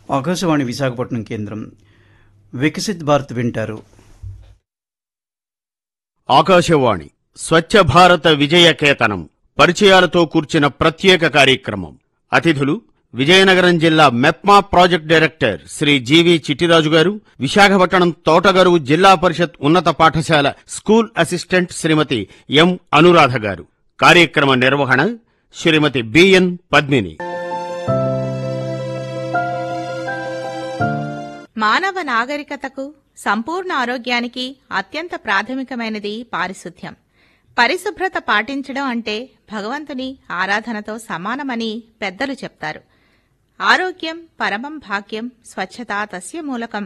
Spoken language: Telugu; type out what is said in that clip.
ఆకాశవాణి విశాఖపట్నం కేంద్రం వికసిత్ భారత్ వింటారు ఆకాశవాణి స్వచ్ఛ భారత విజయ కేతనం పరిచయాలతో కూర్చిన ప్రత్యేక కార్యక్రమం అతిథులు విజయనగరం జిల్లా MEPMA project director Shri GV Chittiraju garu Visakhapatnam తోటగారు జిల్లా పరిషత్ ఉన్నత పాఠశాల school assistant Shrimati M Anuradha garu కార్యక్రమ నిర్వహణ శ్రీమతి బిఎన్ పద్మిని మానవ నాగరికతకు సంపూర్ణ ఆరోగ్యానికి అత్యంత ప్రాథమికమైనది పారిశుధ్యం పరిశుభ్రత పాటించడం అంటే భగవంతుని ఆరాధనతో సమానమని పెద్దలు చెప్తారు ఆరోగ్యం పరమం భాగ్యం స్వచ్ఛత తస్య మూలకం